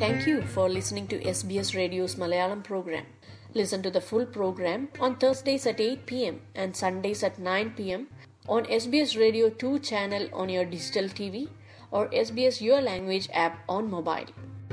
Thank you for listening to SBS Radio's Malayalam program. Listen to the full program on Thursdays at 8 pm and Sundays at 9 pm on SBS Radio 2 channel on your digital TV or SBS Your Language app on mobile.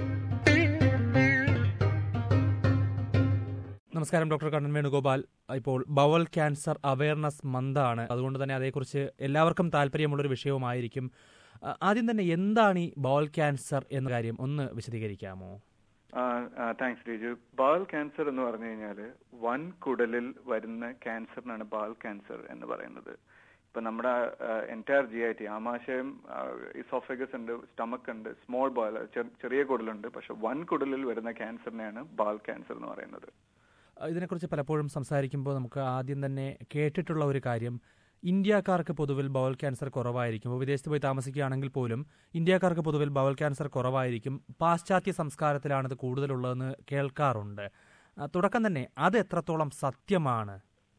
നമസ്കാരം doctor Kannan Venugopal ഇപ്പോൾ bowel cancer awareness മന്താണ് അതുകൊണ്ട് തന്നെ അതേക്കുറിച്ച് എല്ലാവർക്കും താല്പര്യമുള്ളൊരു വിഷയവുമായിരിക്കും ആ, ആദ്യം തന്നെ എന്താണ് ഈ ബവൽ ക്യാൻസർ എന്ന കാര്യം ഒന്ന് വിശദീകരിക്കാമോ താങ്ക്സ് റിജു ബാൽ ക്യാൻസർ എന്ന് പറഞ്ഞു കഴിഞ്ഞാല് വൻ കുടലിൽ വരുന്ന ക്യാൻസറിനാണ് ബാൽ ക്യാൻസർ എന്ന് പറയുന്നത് ഇപ്പൊ നമ്മുടെ എൻറ്റയർ ജി ഐ ടി ആമാശയം ഇസോഫഗസ് ഉണ്ട് സ്റ്റമക്ക് ഉണ്ട് സ്മോൾ ബാൽ ചെറിയ കുടലുണ്ട് പക്ഷെ വൻ കുടലിൽ വരുന്ന ക്യാൻസറിനെയാണ് ബാൽ ക്യാൻസർ എന്ന് പറയുന്നത് ആ, ഇതിനെക്കുറിച്ച് പലപ്പോഴും സംസാരിക്കുമ്പോൾ നമുക്ക് ആദ്യം തന്നെ കേട്ടിട്ടുള്ള ഒരു കാര്യം ഇന്ത്യക്കാർക്ക് പൊതുവിൽ ബവൽ ക്യാൻസർ കുറവായിരിക്കും ഇപ്പോൾ വിദേശത്ത് പോയി താമസിക്കുകയാണെങ്കിൽ പോലും ഇന്ത്യക്കാർക്ക് പൊതുവിൽ ബവൽ ക്യാൻസർ കുറവായിരിക്കും പാശ്ചാത്യ സംസ്കാരത്തിലാണ് ഇത് കൂടുതലുള്ളതെന്ന് കേൾക്കാറുണ്ട് ആ, തുടക്കം തന്നെ അത് എത്രത്തോളം സത്യമാണ്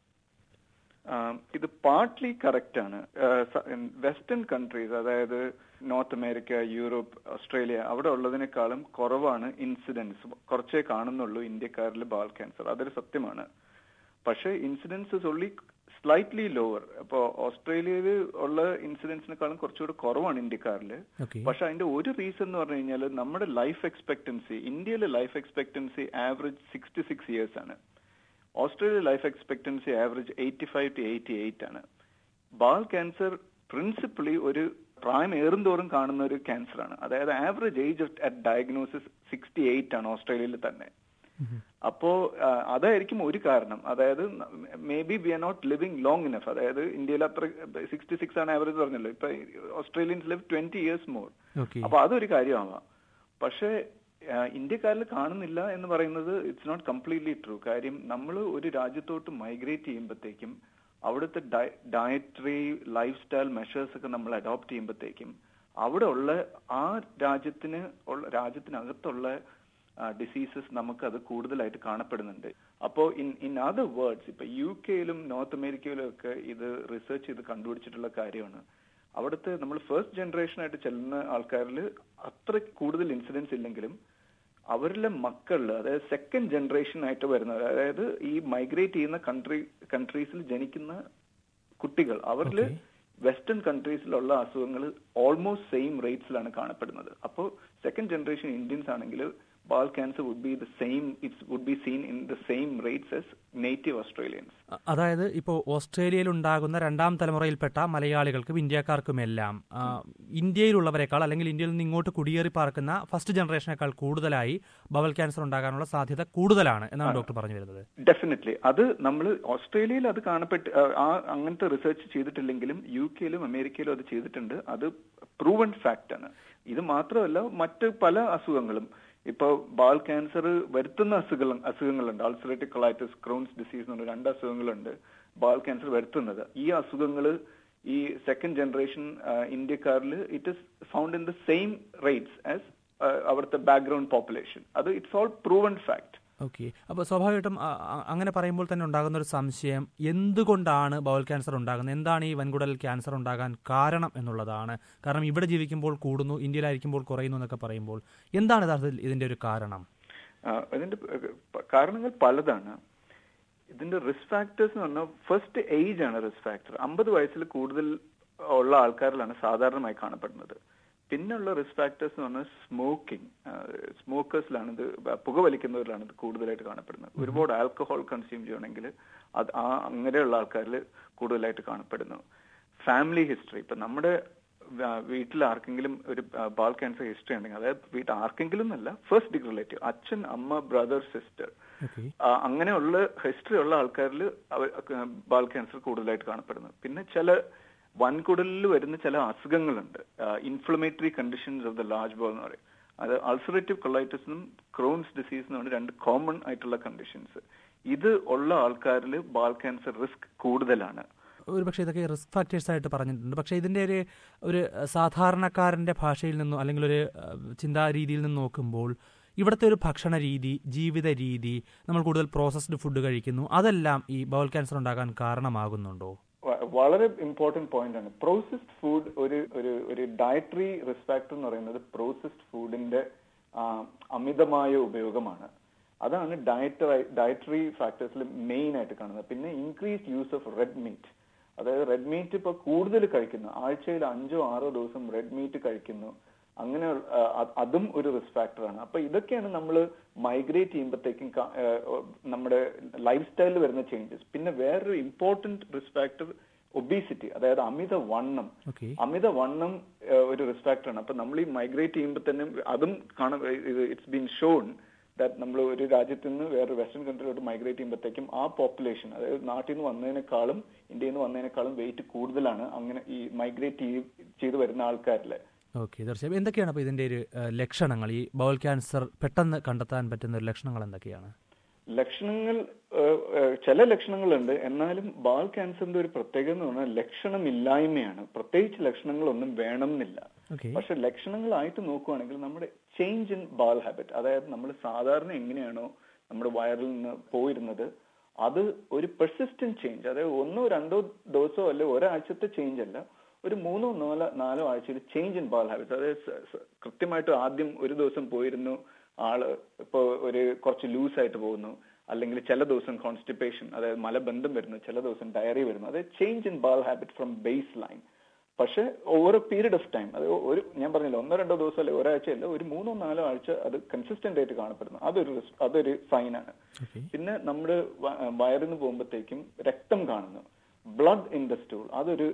ആം, ഇത് പാർട്ട്ലി കറക്റ്റ് ആണ് വെസ്റ്റേൺ കൺട്രീസ് അതായത് നോർത്ത് അമേരിക്ക യൂറോപ്പ് ഓസ്ട്രേലിയ അവിടെ ഉള്ളതിനേക്കാളും കുറവാണ് ഇൻസിഡൻസ് കുറച്ചേ കാണുന്നുള്ളൂ ഇന്ത്യക്കാരിൽ ബാൽ ക്യാൻസർ അതൊരു സത്യമാണ് പക്ഷേ ഇൻസിഡൻസ് ഉള്ളി സ്ലൈറ്റ്ലി ലോവർ അപ്പോ ഓസ്ട്രേലിയയിൽ ഉള്ള ഇൻസിഡൻസിനെക്കാളും കുറച്ചുകൂടി കുറവാണ് ഇന്ത്യക്കാരിൽ ഓക്കെ പക്ഷെ അതിന്റെ ഒരു റീസൺ എന്ന് പറഞ്ഞു കഴിഞ്ഞാൽ നമ്മുടെ ലൈഫ് എക്സ്പെക്ടൻസി ഇന്ത്യയിലെ life expectancy average sixty six years ആണ് Australia life expectancy average eighty five to eighty eight ആണ് ബാൽ ക്യാൻസർ പ്രിൻസിപ്പലി ഒരു പ്രായം ഏറുന്തോറും കാണുന്ന ഒരു ക്യാൻസർ ആണ് അതായത് average age at diagnosis sixty eight ആണ് ഓസ്ട്രേലിയയിൽ തന്നെ അപ്പോ ആ, അതായിരിക്കും ഒരു കാരണം അതായത് maybe we are not living long enough അതായത് ഇന്ത്യയിൽ അത്ര സിക്സ്റ്റി സിക്സ് ആണ് ആവറേജ് പറഞ്ഞല്ലോ ഇപ്പൊ Australians live twenty years more okay അപ്പൊ അതൊരു കാര്യമാവാം പക്ഷേ ആ, ഇന്ത്യക്കാരിൽ കാണുന്നില്ല എന്ന് പറയുന്നത് ഇറ്റ്സ് നോട്ട് കംപ്ലീറ്റ്ലി ട്രൂ കാര്യം നമ്മൾ ഒരു രാജ്യത്തോട്ട് മൈഗ്രേറ്റ് ചെയ്യുമ്പോഴത്തേക്കും അവിടുത്തെ ഡയറ്ററി ലൈഫ് സ്റ്റൈൽ മെഷേഴ്സ് ഒക്കെ നമ്മൾ അഡോപ്റ്റ് ചെയ്യുമ്പോഴത്തേക്കും അവിടെ ഉള്ള ആ രാജ്യത്തിന് ഉള്ള രാജ്യത്തിനകത്തുള്ള ഡിസീസസ് നമുക്ക് അത് കൂടുതലായിട്ട് കാണപ്പെടുന്നുണ്ട് അപ്പോൾ ഇൻ ഇൻ അതർ വേർഡ്സ് ഇപ്പൊ യു കെയിലും നോർത്ത് അമേരിക്കയിലും ഒക്കെ ഇത് റിസർച്ച് ചെയ്ത് കണ്ടുപിടിച്ചിട്ടുള്ള കാര്യമാണ് അവിടുത്തെ നമ്മൾ ഫസ്റ്റ് ജനറേഷൻ ആയിട്ട് ചെല്ലുന്ന ആൾക്കാരിൽ അത്ര കൂടുതൽ ഇൻസിഡൻസ് ഇല്ലെങ്കിലും അവരിലെ മക്കളിൽ അതായത് സെക്കൻഡ് ജനറേഷൻ ആയിട്ട് വരുന്നവർ അതായത് ഈ മൈഗ്രേറ്റ് ചെയ്യുന്ന കൺട്രി കൺട്രീസിൽ ജനിക്കുന്ന കുട്ടികൾ അവരിൽ Okay. വെസ്റ്റേൺ കൺട്രീസിലുള്ള അസുഖങ്ങൾ ഓൾമോസ്റ്റ് സെയിം റേറ്റ്സിലാണ് കാണപ്പെടുന്നത് അപ്പോൾ സെക്കൻഡ് ജനറേഷൻ ഇന്ത്യൻസ് ആണെങ്കിൽ bowel cancer would be the same it's would be seen in the same rates as native Australians അ- അതായത് ഇപ്പോൾ ഓസ്ട്രേലിയയിൽ ഉണ്ടാകുന്ന രണ്ടാം തലമുറയിൽപ്പെട്ട മലയാളികൾക്കും ഇന്ത്യക്കാർക്കുമെല്ലാം ആ, ഇന്ത്യയിലുള്ളവരെക്കാൾ അല്ലെങ്കിൽ ഇന്ത്യയിൽ നിന്ന് ഇങ്ങോട്ട് കുടിയേറി പാർക്കുന്ന ഫസ്റ്റ് ജനറേഷനേക്കാൾ കൂടുതലായി ബവൽ ക്യാൻസർ ഉണ്ടാകാനുള്ള സാധ്യത കൂടുതലാണ് എന്നാണ് ഡോക്ടർ പറഞ്ഞു വരുന്നത് ഡെഫിനറ്റ്ലി അത് നമ്മൾ ഓസ്ട്രേലിയയിൽ അത് കാണപ്പെട്ട് ആ, ആ അങ്ങനത്തെ റിസർച്ച് ചെയ്തിട്ടില്ലെങ്കിലും യു കെയിലും അമേരിക്കയിലും അത് ചെയ്തിട്ടുണ്ട് അത് പ്രൂവൺ ഫാക്റ്റ് ആണ് ഇത് മാത്രമല്ല മറ്റ് പല അസുഖങ്ങളും ഇപ്പൊ ബാൽ ക്യാൻസർ വരുത്തുന്ന അസുഖങ്ങൾ അസുഖങ്ങളുണ്ട് അൾസറേറ്റീവ് കൊളൈറ്റിസ് ക്രോൺസ് ഡിസീസ് എന്ന് പറഞ്ഞ രണ്ട് അസുഖങ്ങളുണ്ട് ബാൽ ക്യാൻസർ വരുത്തുന്നത് ഈ അസുഖങ്ങൾ ഈ സെക്കൻഡ് ജനറേഷൻ ഇന്ത്യക്കാരിൽ it is found in the same rates as അവിടുത്തെ ബാക്ക്ഗ്രൗണ്ട് പോപ്പുലേഷൻ അത് it's all proven fact okay അപ്പോൾ സ്വാഭാവികമായിട്ടും ആ, ആ, അങ്ങനെ പറയുമ്പോൾ തന്നെ ഉണ്ടാകുന്ന ഒരു സംശയം എന്തുകൊണ്ടാണ് ബവൽ ക്യാൻസർ ഉണ്ടാകുന്നത് എന്താണ് ഈ വൻകുടൽ ക്യാൻസർ ഉണ്ടാകാൻ കാരണം എന്നുള്ളതാണ് കാരണം ഇവിടെ ജീവിക്കുമ്പോൾ കൂടുന്നു ഇന്ത്യയിലായിരിക്കുമ്പോൾ കുറയുന്നു എന്നൊക്കെ പറയുമ്പോൾ എന്താണ് യഥാർത്ഥത്തിൽ ഇതിന്റെ ഒരു കാരണം ആ, ഇതിന്റെ പ- പ- കാരണങ്ങൾ പലതാണ് ഇതിന്റെ റിസ്ക് ഫാക്ടേഴ്സ് എന്ന് പറഞ്ഞാൽ ഫസ്റ്റ് ഏജ് ആണ് റിസ്ക് ഫാക്ടർ അമ്പത് വയസ്സിൽ കൂടുതൽ ഉള്ള ആൾക്കാരിലാണ് സാധാരണമായി കാണപ്പെടുന്നത് പിന്നെയുള്ള റിസ്ക് ഫാക്ടേഴ്സ് എന്ന് പറഞ്ഞാൽ സ്മോക്കിംഗ് സ്മോക്കേഴ്സിലാണ് ഇത് പുകവലിക്കുന്നവരിലാണ് ഇത് കൂടുതലായിട്ട് കാണപ്പെടുന്നത് ഒരുപാട് ആൽക്കഹോൾ കൺസ്യൂം ചെയ്യണമെങ്കിൽ അത് ആ അങ്ങനെയുള്ള ആൾക്കാരിൽ കൂടുതലായിട്ട് കാണപ്പെടുന്നു ഫാമിലി ഹിസ്റ്ററി ഇപ്പൊ നമ്മുടെ വ- വീട്ടിൽ ആർക്കെങ്കിലും ഒരു ബാൾ ക്യാൻസർ ഹിസ്റ്ററി ഉണ്ടെങ്കിൽ അതായത് വീട്ടിൽ ആർക്കെങ്കിലും എന്നല്ല ഫസ്റ്റ് ഡിഗ്രി റിലേറ്റീവ് അച്ഛൻ അമ്മ ബ്രദർ സിസ്റ്റർ ഓക്കെ അങ്ങനെയുള്ള ഹിസ്റ്ററി ഉള്ള ആൾക്കാരിൽ ബാൾ ക്യാൻസർ കൂടുതലായിട്ട് കാണപ്പെടുന്നു പിന്നെ ചില വൻകുടലിൽ വരുന്ന ചില അസുഖങ്ങളുണ്ട് inflammatory conditions of the large bowel എന്ന് പറയും അത് അൾസറേറ്റീവ് കൊളൈറ്റിസും ക്രോൺസ് ഡിസീസ് എന്ന് പറഞ്ഞ രണ്ട് കോമൺ ആയിട്ടുള്ള കണ്ടീഷൻസ് ഇത് ഉള്ള ആൾക്കാരിൽ ബാൾ ക്യാൻസർ റിസ്ക് കൂടുതലാണ് ഒരു പക്ഷേ ഇതൊക്കെ റിസ്ക് ഫാക്ടേഴ്സ് ആയിട്ട് പറഞ്ഞിട്ടുണ്ട് പക്ഷേ ഇതിന്റെ ഒരു ഒരു സാധാരണക്കാരന്റെ ഭാഷയിൽ നിന്നോ അല്ലെങ്കിൽ ഒരു അഹ്, ചിന്താ രീതിയിൽ നിന്ന് നോക്കുമ്പോൾ ഇവിടുത്തെ ഒരു ഭക്ഷണ രീതി ജീവിത രീതി നമ്മൾ കൂടുതൽ പ്രോസസ്ഡ് ഫുഡ് കഴിക്കുന്നു അതെല്ലാം ഈ ബൗൾ ക്യാൻസർ ഉണ്ടാകാൻ കാരണമാകുന്നുണ്ടോ വ- വളരെ ഇമ്പോർട്ടന്റ് പോയിന്റ് ആണ് പ്രോസസ്ഡ് ഫുഡ് ഒരു ഒരു ഒരു ഡയറ്ററി റിസ്പെക്ട് എന്ന് പറയുന്നത് പ്രോസസ്ഡ് ഫുഡിന്റെ ആ, അമിതമായ ഉപയോഗമാണ് അതാണ് ഡയറ്ററി ഡയറ്ററി ഫാക്ടേഴ്സിൽ മെയിൻ ആയിട്ട് കാണുന്നത് പിന്നെ increased use of red meat അതായത് റെഡ് മീറ്റ് ഇപ്പൊ കൂടുതൽ കഴിക്കുന്നു ആഴ്ചയിൽ അഞ്ചോ ആറോ ദിവസം റെഡ് മീറ്റ് കഴിക്കുന്നു അങ്ങനെ അതും ഒരു റിസ്ക് ഫാക്ടറാണ് അപ്പൊ ഇതൊക്കെയാണ് നമ്മൾ മൈഗ്രേറ്റ് ചെയ്യുമ്പോഴത്തേക്കും ക- ആ, നമ്മുടെ ലൈഫ് സ്റ്റൈലിൽ വരുന്ന ചേഞ്ചസ് പിന്നെ വേറൊരു ഇമ്പോർട്ടന്റ് റിസ്ക് ഫാക്ടർ ഒബീസിറ്റി അതായത് അമിത വണ്ണം ഓക്കെ അമിത വണ്ണം ആ, ഒരു റിസ്ക് ഫാക്ടറാണ് അപ്പൊ നമ്മൾ ഈ മൈഗ്രേറ്റ് ചെയ്യുമ്പോൾ തന്നെ അതും കാണാൻ ഇറ്റ്സ് ബീൻ ഷോൺ ദാറ്റ് നമ്മൾ ഒരു രാജ്യത്ത് നിന്ന് വേറെ വെസ്റ്റേൺ കൺട്രിയിലോട്ട് മൈഗ്രേറ്റ് ചെയ്യുമ്പോഴത്തേക്കും ആ പോപ്പുലേഷൻ അതായത് നാട്ടിൽ നിന്ന് വന്നതിനേക്കാളും ഇന്ത്യയിൽ നിന്ന് വന്നതിനേക്കാളും വെയിറ്റ് കൂടുതലാണ് അങ്ങനെ ഈ മൈഗ്രേറ്റ് ചെയ്ത് വരുന്ന ആൾക്കാരിലെ ഓക്കെ തീർച്ചയായും എന്തൊക്കെയാണ് അപ്പോൾ ഇതിന്റെ ഒരു ആ, ലക്ഷണങ്ങൾ ഈ ബൗൾ ക്യാൻസർ പെട്ടെന്ന് കണ്ടെത്താൻ പറ്റുന്ന ഒരു ലക്ഷണങ്ങൾ എന്തൊക്കെയാണ് ലക്ഷണങ്ങൾ ഏഹ്, ഏഹ്, ചില ലക്ഷണങ്ങളുണ്ട് എന്നാലും ബാൾ ക്യാൻസറിന്റെ ഒരു പ്രത്യേകത എന്ന് പറഞ്ഞാൽ ലക്ഷണമില്ലായ്മയാണ് പ്രത്യേകിച്ച് ലക്ഷണങ്ങളൊന്നും വേണമെന്നില്ല ഓക്കെ പക്ഷെ ലക്ഷണങ്ങളായിട്ട് നോക്കുവാണെങ്കിൽ നമ്മുടെ ചേഞ്ച് ഇൻ ബാൽ ഹാബിറ്റ് അതായത് നമ്മൾ സാധാരണ എങ്ങനെയാണോ നമ്മുടെ വയറിൽ നിന്ന് പോയിരുന്നത് അത് ഒരു പെർസിസ്റ്റന്റ് ചേഞ്ച് അതായത് ഒന്നോ രണ്ടോ ദിവസമോ അല്ലെ ഒരാഴ്ചത്തെ ചേഞ്ച് അല്ല ഒരു മൂന്നോ നാലോ നാലോ ആഴ്ചയിൽ ചേഞ്ച് ഇൻ ബാൽ ഹാബിറ്റ്സ് അതായത് സ- സ- കൃത്യമായിട്ട് ആദ്യം ഒരു ദിവസം പോയിരുന്നു ആള് ഇപ്പൊ ഒരു കുറച്ച് ലൂസ് ആയിട്ട് പോകുന്നു അല്ലെങ്കിൽ ചില ദിവസം കോൺസ്റ്റിപ്പേഷൻ അതായത് മലബന്ധം വരുന്നു ചില ദിവസം ഡയറി വരുന്നു അതായത് change in bowel habit from baseline പക്ഷെ over a period of time അത് ഒരു ഞാൻ പറഞ്ഞില്ല ഒന്നോ രണ്ടോ ദിവസം അല്ലെ ഒരാഴ്ച അല്ല ഒരു മൂന്നോ നാലോ ആഴ്ച അത് കൺസിസ്റ്റന്റ് ആയിട്ട് കാണപ്പെടുന്നു അതൊരു റിസ്- അതൊരു സൈനാണ് ഓക്കെ പിന്നെ നമ്മുടെ വ- വയറിൽ നിന്ന് പോകുമ്പോഴത്തേക്കും രക്തം കാണുന്നു ബ്ലഡ് ഇൻ ദ സ്റ്റൂൾ അതൊരു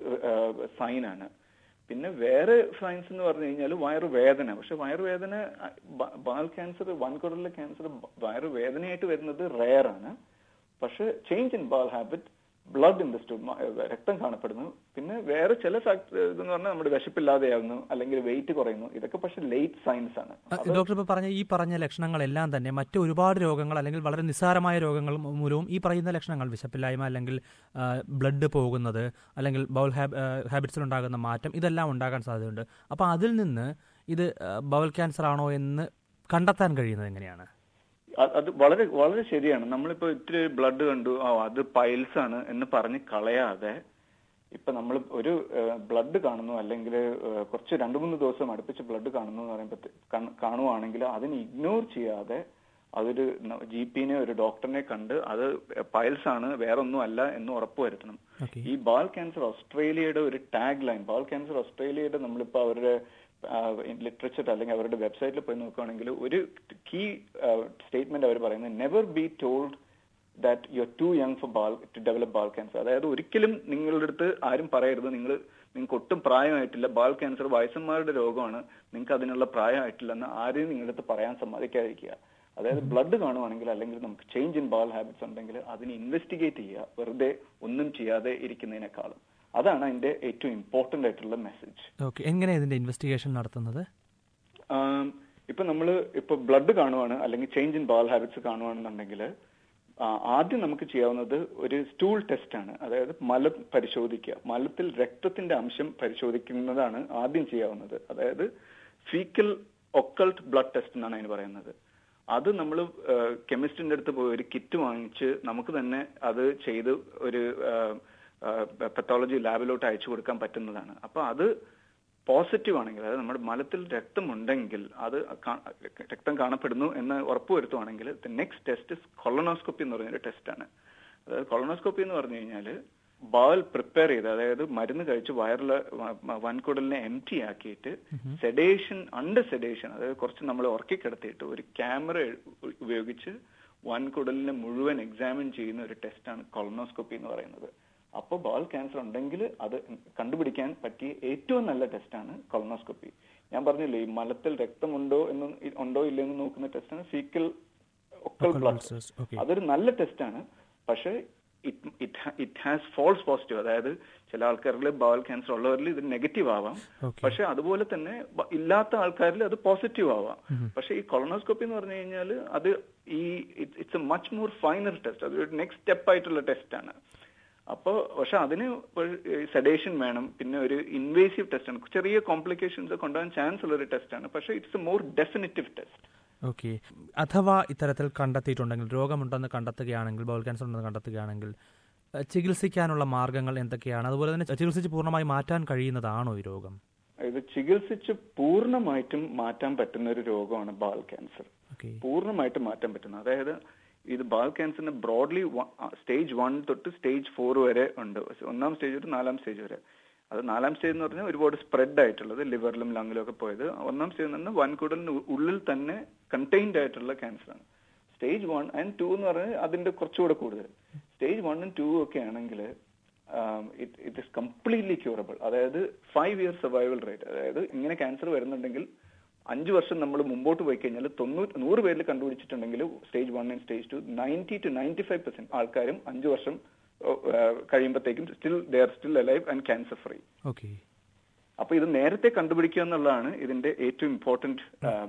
സൈനാണ് പിന്നെ വേറെ സയൻസ് എന്ന് പറഞ്ഞു കഴിഞ്ഞാൽ വയറുവേദന പക്ഷെ വയറുവേദന ബ- ബാൽ ക്യാൻസർ വൻകുടലിലെ ക്യാൻസർ വയറുവേദനയായിട്ട് വേദനയായിട്ട് വരുന്നത് റെയർ ആണ് പക്ഷെ change in bowel habit blood in the stool രക്തം കാണപ്പെടുന്നു പിന്നെ വേറെ ചില ഫാക്ടർ ഇതെന്ന് പറഞ്ഞാൽ നമ്മുടെ വിശപ്പില്ലാതെയാകുന്നു അല്ലെങ്കിൽ വെയിറ്റ് കുറയുന്നു ഇതൊക്കെ പക്ഷെ ലേറ്റ് സയൻസ് ആണ് ആ, ഡോക്ടർ ഇപ്പോൾ പറഞ്ഞ ഈ പറഞ്ഞ ലക്ഷണങ്ങളെല്ലാം തന്നെ മറ്റ് ഒരുപാട് രോഗങ്ങൾ അല്ലെങ്കിൽ വളരെ നിസ്സാരമായ രോഗങ്ങൾ മൂലവും ഈ പറയുന്ന ലക്ഷണങ്ങൾ വിശപ്പില്ലായ്മ അല്ലെങ്കിൽ ബ്ലഡ് പോകുന്നത് അല്ലെങ്കിൽ ബൗൾ ഹാബിറ്റ്സിലുണ്ടാകുന്ന മാറ്റം ഇതെല്ലാം ഉണ്ടാകാൻ സാധ്യതയുണ്ട് അപ്പോൾ അതിൽ നിന്ന് ഇത് ബൗൾ ക്യാൻസർ ആണോ എന്ന് കണ്ടെത്താൻ കഴിയുന്നത് എങ്ങനെയാണ് അ- അത് വളരെ വളരെ ശരിയാണ് നമ്മളിപ്പോ ഇത്തിരി ബ്ലഡ് കണ്ടു ആ അത് പൈൽസ് ആണ് എന്ന് പറഞ്ഞ് കളയാതെ ഇപ്പൊ നമ്മൾ ഒരു ബ്ലഡ് കാണുന്നു അല്ലെങ്കിൽ കുറച്ച് രണ്ടു മൂന്ന് ദിവസം അടുപ്പിച്ച് ബ്ലഡ് കാണുന്നു എന്ന് പറയുമ്പോൾ കാണുവാണെങ്കിൽ അതിനെ ഇഗ്നോർ ചെയ്യാതെ അതൊരു ജി പിനെ ഒരു ഡോക്ടറിനെ കണ്ട് അത് പൈൽസ് ആണ് വേറൊന്നും അല്ല എന്ന് ഉറപ്പുവരുത്തണം ഓക്കെ ഈ ബാൾ ക്യാൻസർ ഓസ്ട്രേലിയയുടെ ഒരു ടാഗ് ലൈൻ ബാൾ ക്യാൻസർ ഓസ്ട്രേലിയയുടെ നമ്മളിപ്പോ അവരുടെ ലിറ്ററേച്ചർ അല്ലെങ്കിൽ അവരുടെ വെബ്സൈറ്റിൽ പോയി നോക്കുകയാണെങ്കിൽ ഒരു കീ സ്റ്റേറ്റ്മെന്റ് അവർ പറയുന്നത് never be told that you are too young for bowel to develop bowel cancer അതായത് ഒരിക്കലും നിങ്ങളുടെ അടുത്ത് ആരും പറയരുത് നിങ്ങൾ നിങ്ങൾക്ക് ഒട്ടും പ്രായമായിട്ടില്ല ബാൾ ക്യാൻസർ വയസ്സന്മാരുടെ രോഗമാണ് നിങ്ങൾക്ക് അതിനുള്ള പ്രായമായിട്ടില്ല എന്ന് ആരെയും നിങ്ങളുടെ അടുത്ത് പറയാൻ സമ്മതിക്കാതിരിക്കുക അതായത് ബ്ലഡ് കാണുവാണെങ്കിൽ അല്ലെങ്കിൽ നമുക്ക് ചേഞ്ച് ഇൻ ബാൾ ഹാബിറ്റ്സ് ഉണ്ടെങ്കിൽ അതിനെ ഇൻവെസ്റ്റിഗേറ്റ് ചെയ്യുക വെറുതെ ഒന്നും ചെയ്യാതെ ഇരിക്കുന്നതിനേക്കാളും അതാണ് അതിന്റെ ഏറ്റവും ഇമ്പോർട്ടന്റ് ആയിട്ടുള്ള മെസ്സേജ് ഓക്കെ എങ്ങനെ ഇതിന്റെ ഇൻവെസ്റ്റിഗേഷൻ നടത്തുന്നത് ആം, ഇപ്പൊ നമ്മൾ ഇപ്പൊ ബ്ലഡ് കാണുവാണ് അല്ലെങ്കിൽ ചേഞ്ച് ഇൻ ബാൽ ഹാബിറ്റ്സ് കാണുവാണെന്നുണ്ടെങ്കിൽ ആദ്യം നമുക്ക് ചെയ്യാവുന്നത് ഒരു സ്റ്റൂൾ ടെസ്റ്റ് ആണ് അതായത് മലം പരിശോധിക്കുക മലത്തിൽ രക്തത്തിന്റെ അംശം പരിശോധിക്കുന്നതാണ് ആദ്യം ചെയ്യാവുന്നത് അതായത് ഫീക്കൽ ഒക്കൾട്ട് ബ്ലഡ് ടെസ്റ്റ് എന്നാണ് അതിന് പറയുന്നത് അത് നമ്മൾ കെമിസ്റ്റിന്റെ അടുത്ത് പോയി ഒരു കിറ്റ് വാങ്ങിച്ച് നമുക്ക് തന്നെ അത് ചെയ്ത് ഒരു പത്തോളജി ലാബിലോട്ട് അയച്ചു കൊടുക്കാൻ പറ്റുന്നതാണ് അപ്പൊ അത് പോസിറ്റീവ് ആണെങ്കിൽ അതായത് നമ്മുടെ മലത്തിൽ രക്തമുണ്ടെങ്കിൽ അത് കാ- രക്തം കാണപ്പെടുന്നു എന്ന് ഉറപ്പുവരുത്തുവാണെങ്കിൽ നെക്സ്റ്റ് ടെസ്റ്റ് കൊളനോസ്കോപ്പി എന്ന് പറഞ്ഞൊരു ടെസ്റ്റാണ് അതായത് കൊളനോസ്കോപ്പി എന്ന് പറഞ്ഞു കഴിഞ്ഞാൽ ബാൽ പ്രിപ്പയർ ചെയ്ത് അതായത് മരുന്ന് കഴിച്ച് വയറിലെ വൻകുടലിനെ എം ടി ആക്കിയിട്ട് സെഡേഷൻ അണ്ടർ സെഡേഷൻ അതായത് കുറച്ച് നമ്മൾ ഉറക്കി കിടത്തിയിട്ട് ഒരു ക്യാമറ ഉപയോഗിച്ച് വൻകുടലിനെ മുഴുവൻ എക്സാമിൻ ചെയ്യുന്ന ഒരു ടെസ്റ്റാണ് കൊളനോസ്കോപ്പി എന്ന് പറയുന്നത് അപ്പോൾ ബാൾ ക്യാൻസർ ഉണ്ടെങ്കിൽ അത് കണ്ടുപിടിക്കാൻ പറ്റിയ ഏറ്റവും നല്ല ടെസ്റ്റാണ് കൊളനോസ്കോപ്പി ഞാൻ പറഞ്ഞില്ലേ ഈ മലത്തിൽ രക്തമുണ്ടോ എന്ന് ഉണ്ടോ ഇല്ലയോ എന്ന് നോക്കുന്ന ടെസ്റ്റാണ് ഫീക്കൽ ഒക്കൽ ബ്ലഡ് ഓക്കെ അതൊരു നല്ല ടെസ്റ്റാണ് പക്ഷേ ഇറ്റ് ഹാസ് ഫോൾസ് പോസിറ്റീവ് അതായത് ചില ആൾക്കാരിൽ ബവൽ ക്യാൻസർ ഉള്ളവരിൽ ഇത് നെഗറ്റീവ് ആവാം ഓക്കെ പക്ഷെ അതുപോലെ തന്നെ ബ- ഇല്ലാത്ത ആൾക്കാരിൽ അത് പോസിറ്റീവ് ആവാം പക്ഷെ ഈ കൊളനോസ്കോപ്പി എന്ന് പറഞ്ഞു കഴിഞ്ഞാൽ അത് ഈ it's a much more finer test അത് ഒരു നെക്സ്റ്റ് സ്റ്റെപ്പ് ആയിട്ടുള്ള ടെസ്റ്റ് ആണ് അപ്പോൾ പക്ഷെ അതിന് സെഡേഷൻ വേണം പിന്നെ ഒരു ഇൻവേസീവ് ടെസ്റ്റ് ആണ് ചെറിയ കോംപ്ലിക്കേഷൻസ് ഒക്കെ ഉണ്ടാകാൻ ചാൻസ് ഉള്ള ഒരു ടെസ്റ്റ് ആണ് പക്ഷെ it's a more definitive test okay അഥവാ ഇത്തരത്തിൽ കണ്ടെത്തിയിട്ടുണ്ടെങ്കിൽ രോഗമുണ്ടെന്ന് കണ്ടെത്തുകയാണെങ്കിൽ ബൗൾ ക്യാൻസർ ഉണ്ടെന്ന് കണ്ടെത്തുകയാണെങ്കിൽ അഹ് ചികിത്സിക്കാനുള്ള മാർഗങ്ങൾ എന്തൊക്കെയാണ് അതുപോലെ തന്നെ ചികിത്സിച്ച് പൂർണ്ണമായി മാറ്റാൻ കഴിയുന്നതാണോ ഈ രോഗം ഇത് ചികിത്സിച്ച് പൂർണ്ണമായിട്ടും മാറ്റാൻ പറ്റുന്ന ഒരു രോഗമാണ് ബാൽ ക്യാൻസർ ഓക്കെ പൂർണ്ണമായിട്ടും മാറ്റാൻ പറ്റുന്ന അതായത് ഇത് ബാൽ ക്യാൻസറിന് ബ്രോഡ്ലി സ്റ്റേജ് വൺ തൊട്ട് സ്റ്റേജ് ഫോർ വരെ ഉണ്ട് ഒന്നാം സ്റ്റേജ് തൊട്ട് നാലാം സ്റ്റേജ് വരെ അത് നാലാം സ്റ്റേജ് എന്ന് പറഞ്ഞാൽ ഒരുപാട് സ്പ്രെഡ് ആയിട്ടുള്ളത് ലിവറിലും ലങ്ങിലും ഒക്കെ പോയത് ഒന്നാം സ്റ്റേജ് എന്ന് പറഞ്ഞാൽ വൻകുടലിന് ഉള്ളിൽ തന്നെ കണ്ടെയ്ൻഡ് ആയിട്ടുള്ള ക്യാൻസർ ആണ് സ്റ്റേജ് വൺ ആൻഡ് ടു എന്ന് പറഞ്ഞാൽ അതിന്റെ കുറച്ചുകൂടെ കൂടുതൽ സ്റ്റേജ് വണ്ണും ടു ഒക്കെ ആണെങ്കിൽ ഇറ്റ് ഇസ് കംപ്ലീറ്റ്ലി ക്യൂറബിൾ അതായത് ഫൈവ് ഇയർ സർവൈവൽ റേറ്റ് അതായത് ഇങ്ങനെ ക്യാൻസർ വരുന്നുണ്ടെങ്കിൽ അഞ്ച് വർഷം നമ്മൾ മുമ്പോട്ട് പോയി കഴിഞ്ഞാൽ തൊണ്ണൂറ് നൂറ് പേരിൽ കണ്ടുപിടിച്ചിട്ടുണ്ടെങ്കിൽ stage one and stage two ninety two ninety five percent ആൾക്കാരും അഞ്ച് വർഷം കഴിയുമ്പോഴത്തേക്കും still they are still alive and cancer free okay അപ്പൊ ഇത് നേരത്തെ കണ്ടുപിടിക്കുക എന്നുള്ളതാണ് ഇതിന്റെ ഏറ്റവും ഇമ്പോർട്ടന്റ്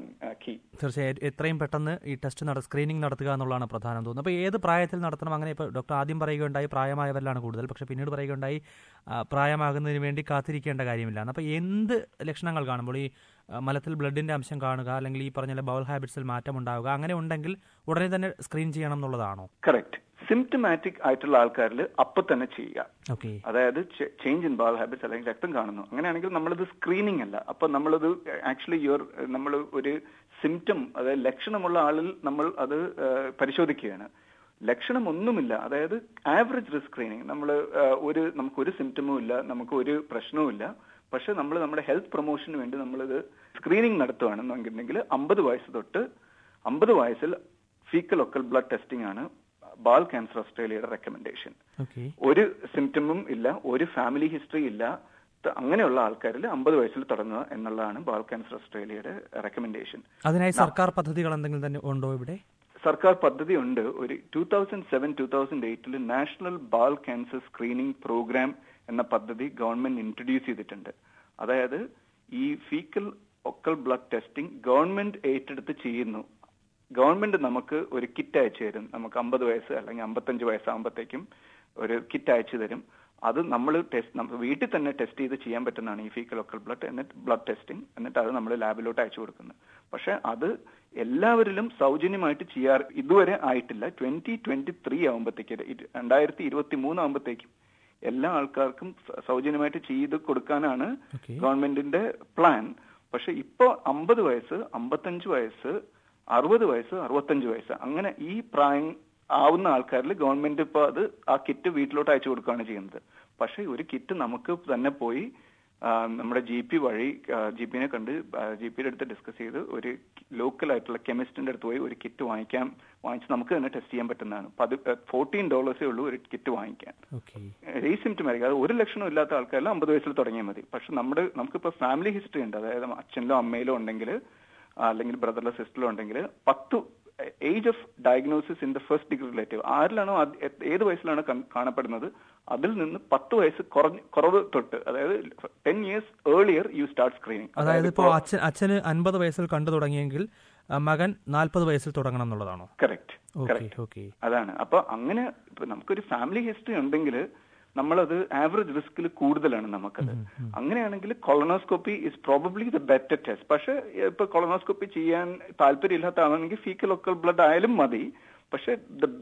കീ തീർച്ചയായും എത്രയും പെട്ടെന്ന് ഈ ടെസ്റ്റ് നട സ്ക്രീനിങ് നടത്തുക എന്നുള്ളതാണ് പ്രധാനം തോന്നുന്നത് അപ്പോൾ ഏത് പ്രായത്തിൽ നടത്തണം അങ്ങനെ ഇപ്പോൾ ഡോക്ടർ ആദ്യം പറയുകയുണ്ടായി പ്രായമായവരിലാണ് കൂടുതൽ പക്ഷേ പിന്നീട് പറയുകയുണ്ടായി ആ, പ്രായമാകുന്നതിന് വേണ്ടി കാത്തിരിക്കേണ്ട കാര്യമില്ല അപ്പോൾ എന്ത് ലക്ഷണങ്ങൾ കാണുമ്പോൾ ഈ ആ, മലത്തിൽ ബ്ലഡിന്റെ അംശം കാണുക അല്ലെങ്കിൽ ഈ പറഞ്ഞ ബൗൾ ഹാബിറ്റ്സിൽ മാറ്റം ഉണ്ടാവുക അങ്ങനെ ഉണ്ടെങ്കിൽ ഉടനെ തന്നെ സ്ക്രീൻ ചെയ്യണം എന്നുള്ളതാണോ കറക്റ്റ് സിംറ്റമാറ്റിക് ആയിട്ടുള്ള ആൾക്കാരിൽ അപ്പൊ തന്നെ ചെയ്യുക ഓക്കെ അതായത് ചേഞ്ച് ഇൻ ബാൾ ഹാബിറ്റ്സ് അല്ലെങ്കിൽ രക്തം കാണുന്നു അങ്ങനെയാണെങ്കിൽ നമ്മളിത് സ്ക്രീനിങ് അല്ല അപ്പൊ നമ്മളത് ആക്ച്വലി യുവർ നമ്മൾ ഒരു സിംറ്റം അതായത് ലക്ഷണമുള്ള ആളിൽ നമ്മൾ അത് ഏഹ്, പരിശോധിക്കുകയാണ് ലക്ഷണം ഒന്നുമില്ല അതായത് ആവറേജ് റിസ്ക് സ്ക്രീനിങ് നമ്മൾ ഒരു നമുക്ക് ഒരു സിംറ്റമും ഇല്ല നമുക്ക് ഒരു പ്രശ്നവും ഇല്ല പക്ഷെ നമ്മൾ നമ്മുടെ ഹെൽത്ത് പ്രൊമോഷന് വേണ്ടി നമ്മളിത് സ്ക്രീനിങ് നടത്തുകയാണെന്നുണ്ടെങ്കിൽ അമ്പത് വയസ്സ് തൊട്ട് അമ്പത് വയസ്സിൽ ഫീക്കൽ ഒക്കൽ ബ്ലഡ് ടെസ്റ്റിംഗ് ആണ് ബാൽ ക്യാൻസർ ഓസ്ട്രേലിയയുടെ റെക്കമെൻഡേഷൻ ഓക്കെ ഒരു സിംറ്റമും ഇല്ല ഒരു ഫാമിലി ഹിസ്റ്ററി ഇല്ല ത- അങ്ങനെയുള്ള ആൾക്കാരിൽ അമ്പത് വയസ്സിൽ തുടങ്ങുക എന്നുള്ളതാണ് ബാൾ ക്യാൻസർ ഓസ്ട്രേലിയയുടെ റെക്കമെൻഡേഷൻ അതിനായി സർക്കാർ പദ്ധതികൾ എന്തെങ്കിലും തന്നെ ഉണ്ടോ ഇവിടെ സർക്കാർ പദ്ധതി ഉണ്ട് ഒരു two thousand seven two thousand എയ്റ്റിൽ national bowel cancer screening programme എന്ന പദ്ധതി ഗവൺമെന്റ് ഇൻട്രൊഡ്യൂസ് ചെയ്തിട്ടുണ്ട് അതായത് ഈ faecal occult blood testing government ഏറ്റെടുത്ത് ചെയ്യുന്നു ഗവൺമെന്റ് നമുക്ക് ഒരു കിറ്റ് അയച്ചു തരും നമുക്ക് അമ്പത് വയസ്സ് അല്ലെങ്കിൽ അമ്പത്തഞ്ച് വയസ്സാകുമ്പോഴത്തേക്കും ഒരു കിറ്റ് അയച്ചു തരും അത് നമ്മൾ ടെസ്റ്റ് നമുക്ക് വീട്ടിൽ തന്നെ ടെസ്റ്റ് ചെയ്ത് ചെയ്യാൻ പറ്റുന്നതാണ് ഈ ഫീക്കൽ ഒക്കൽ ബ്ലഡ് എന്നിട്ട് ബ്ലഡ് ടെസ്റ്റിംഗ് എന്നിട്ട് അത് നമ്മൾ ലാബിലോട്ട് അയച്ചു കൊടുക്കുന്നത് പക്ഷെ അത് എല്ലാവരിലും സൗജന്യമായിട്ട് ചെയ്യാറ് ഇതുവരെ ആയിട്ടില്ല ട്വന്റി ട്വന്റി ത്രീ ആകുമ്പോഴത്തേക്ക് രണ്ടായിരത്തി ഇരുപത്തി മൂന്ന് ആകുമ്പോഴത്തേക്കും എല്ലാ ആൾക്കാർക്കും സ- സൗജന്യമായിട്ട് ചെയ്ത് കൊടുക്കാനാണ് ഓക്കെ ഗവൺമെന്റിന്റെ പ്ലാൻ പക്ഷെ ഇപ്പോ അമ്പത് വയസ്സ് അമ്പത്തഞ്ച് വയസ്സ് അറുപത് വയസ്സ് അറുപത്തഞ്ച് വയസ്സ് അങ്ങനെ ഈ പ്രായം ആവുന്ന ആൾക്കാരിൽ ഗവൺമെന്റ് ഇപ്പൊ അത് ആ കിറ്റ് വീട്ടിലോട്ട് അയച്ചു കൊടുക്കുകയാണ് ചെയ്യുന്നത് പക്ഷെ ഒരു കിറ്റ് നമുക്ക് തന്നെ പോയി ആ, നമ്മുടെ ജി പി വഴി ജി പിനെ കണ്ട് ജി പിയുടെ അടുത്ത് ഡിസ്കസ് ചെയ്ത് ഒരു ലോക്കൽ ആയിട്ടുള്ള കെമിസ്റ്റിന്റെ അടുത്ത് പോയി ഒരു കിറ്റ് വാങ്ങിക്കാൻ വാങ്ങിച്ച് നമുക്ക് തന്നെ ടെസ്റ്റ് ചെയ്യാൻ പറ്റുന്നതാണ് പതി ഫോർട്ടീൻ ഡോളേഴ്സേ ഉള്ളൂ ഒരു കിറ്റ് വാങ്ങിക്കാൻ ഓക്കെ റീസിംറ്റമാറ്റിക് അത് ഒരു ലക്ഷണം ഇല്ലാത്ത ആൾക്കാരെല്ലാം അമ്പത് വയസ്സിൽ തുടങ്ങിയാൽ മതി പക്ഷെ നമ്മുടെ നമുക്കിപ്പോ ഫാമിലി ഹിസ്റ്ററി ഉണ്ട് അതായത് അച്ഛനിലോ അമ്മയിലോ ഉണ്ടെങ്കിൽ അല്ലെങ്കിൽ ബ്രദറിലോ സിസ്റ്ററിലോ ഉണ്ടെങ്കിൽ പത്ത് age of diagnosis in the first degree relative ആരിലാണോ അത് എ- ഏത് വയസ്സിലാണോ കൺ- കാണപ്പെടുന്നത് അതിൽ നിന്ന് പത്ത് വയസ്സ് കുറഞ്ഞ് കുറവ് തൊട്ട് അതായത് ten years earlier you start screening അതായത് ഇപ്പോൾ അച്ഛൻ അച്ഛന് അൻപത് വയസ്സിൽ കണ്ടു തുടങ്ങിയെങ്കിൽ ആ, മകൻ നാൽപ്പത് വയസ്സിൽ തുടങ്ങണം എന്നുള്ളതാണോ കറക്റ്റ് ഓക്കെ ഓക്കെ അതാണ് അപ്പൊ അങ്ങനെ ഇപ്പൊ നമുക്കൊരു ഫാമിലി ഹിസ്റ്ററി ഉണ്ടെങ്കിൽ നമ്മളത് ആവറേജ് റിസ്കിൽ കൂടുതലാണ് നമുക്കത് അങ്ങനെയാണെങ്കിൽ colonoscopy is probably the better test പക്ഷെ ഇപ്പൊ കൊളനോസ്കോപ്പി ചെയ്യാൻ താല്പര്യമില്ലാത്ത ആളാണെങ്കിൽ ഫീക്കൽ ഒക്കൽ ബ്ലഡ് ആയാലും മതി പക്ഷെ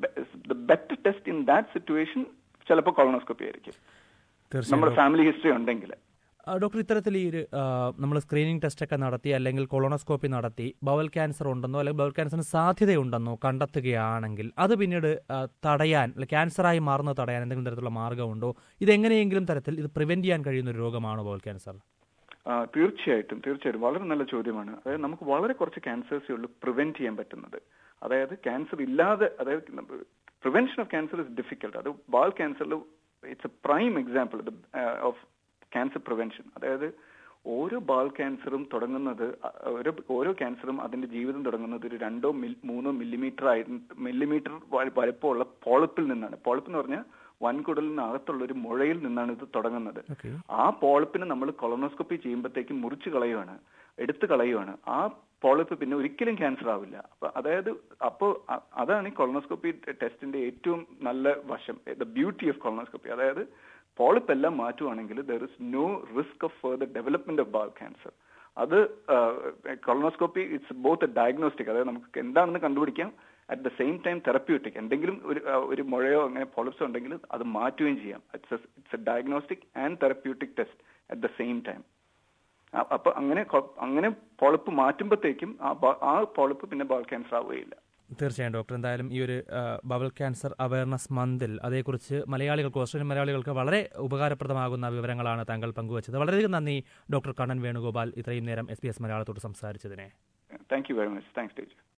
the better test in that situation ചിലപ്പോൾ കൊളനോസ്കോപ്പി ആയിരിക്കും തീർച്ചയായും നമ്മുടെ ഫാമിലി ഹിസ്റ്ററി ഉണ്ടെങ്കിൽ ആ, ഡോക്ടർ ഇത്തരത്തിൽ ഈ ഒരു നമ്മൾ സ്ക്രീനിങ് ടെസ്റ്റ് ഒക്കെ നടത്തി അല്ലെങ്കിൽ കൊളോണോസ്കോപ്പി നടത്തി ബവൽ ക്യാൻസർ ഉണ്ടെന്നോ അല്ലെങ്കിൽ ബവൽ ക്യാൻസറിന് സാധ്യതയുണ്ടെന്നോ കണ്ടെത്തുകയാണെങ്കിൽ അത് പിന്നീട് ആ, തടയാൻ അല്ലെങ്കിൽ ക്യാൻസറായി മാറുന്നത് തടയാൻ എന്തെങ്കിലും തരത്തിലുള്ള മാർഗമുണ്ടോ ഇത് എങ്ങനെയെങ്കിലും തരത്തിൽ ഇത് പ്രിവെന്റ് ചെയ്യാൻ കഴിയുന്ന ഒരു രോഗമാണോ ബവൽ ക്യാൻസർ ആ, തീർച്ചയായിട്ടും തീർച്ചയായിട്ടും വളരെ നല്ല ചോദ്യമാണ് അതായത് നമുക്ക് വളരെ കുറച്ച് ക്യാൻസേഴ്സേ ഉള്ളൂ പ്രിവെന്റ് ചെയ്യാൻ പറ്റുന്നത് അതായത് ക്യാൻസർ ഇല്ലാതെ അതായത് prevention of cancer is difficult അത് ബാൾ ക്യാൻസറിൽ it's a prime example of cancer prevention അതായത് ഓരോ ബാൾ ക്യാൻസറും തുടങ്ങുന്നത് അ- ഓരോ ഓരോ ക്യാൻസറും അതിന്റെ ജീവിതം തുടങ്ങുന്നത് ഒരു രണ്ടോ മിൽ- മൂന്നോ മില്ലിമീറ്റർ ആയി മില്ലിമീറ്റർ വലുപ്പമുള്ള പോളിപ്പിൽ നിന്നാണ് പോളിപ്പ് എന്ന് പറഞ്ഞാൽ വൻകുടലിനകത്തുള്ള ഒരു മുഴയിൽ നിന്നാണ് ഇത് തുടങ്ങുന്നത് ഓക്കെ ആ പോളിപ്പിനെ നമ്മൾ കൊളോണോസ്കോപ്പി ചെയ്യുമ്പോഴത്തേക്കും മുറിച്ച് കളയുവാണ് എടുത്തു കളയുവാണ് ആ പോളിപ്പ് പിന്നെ ഒരിക്കലും ക്യാൻസർ ആവില്ല അപ്പൊ അതായത് അപ്പോ അ- അതാണ് ഈ കൊളോണോസ്കോപ്പി ടെസ്റ്റിന്റെ ഏറ്റവും നല്ല വശം ദ ബ്യൂട്ടി ഓഫ് കൊളോണോസ്കോപ്പി അതായത് പോളിപ്പ് എല്ലാം മാറ്റുവാണെങ്കിൽ there is no risk of further development of bowel cancer അത് കൊളോണോസ്കോപ്പി ഇറ്റ്സ് ബോത്ത് ഡയഗ്നോസ്റ്റിക് അതായത് നമുക്ക് എന്താണെന്ന് കണ്ടുപിടിക്കാം at the same time therapeutic എന്തെങ്കിലും ഒരു ആ, ഒരു മുഴയോ അങ്ങനെ പോളിപ്സോ ഉണ്ടെങ്കിൽ അത് മാറ്റുകയും ചെയ്യാം it's it's a diagnostic and therapeutic test at the same time അ- അപ്പൊ അങ്ങനെ കൊ- അങ്ങനെ പൊളപ്പ് മാറ്റുമ്പോഴത്തേക്കും ആ ബ- ആ പൊളപ്പ് പിന്നെ ബോൾ ക്യാൻസർ ആവുകയില്ല തീർച്ചയായും ഡോക്ടർ എന്തായാലും ഈ ഒരു ആ, ബവൽ ക്യാൻസർ അവയർനെസ് മന്തിൽ അതേക്കുറിച്ച് മലയാളികൾക്ക് ഓസ്ട്രേലിയൻ മലയാളികൾക്ക് വളരെ ഉപകാരപ്രദമാകുന്ന വിവരങ്ങളാണ് താങ്കൾ പങ്കുവച്ചത് വളരെയധികം നന്ദി ഡോക്ടർ കണ്ണൻ വേണുഗോപാൽ ഇത്രയും നേരം എസ് പി എസ് മലയാളത്തോട് സംസാരിച്ചതിനെ thank you very much thanks teacher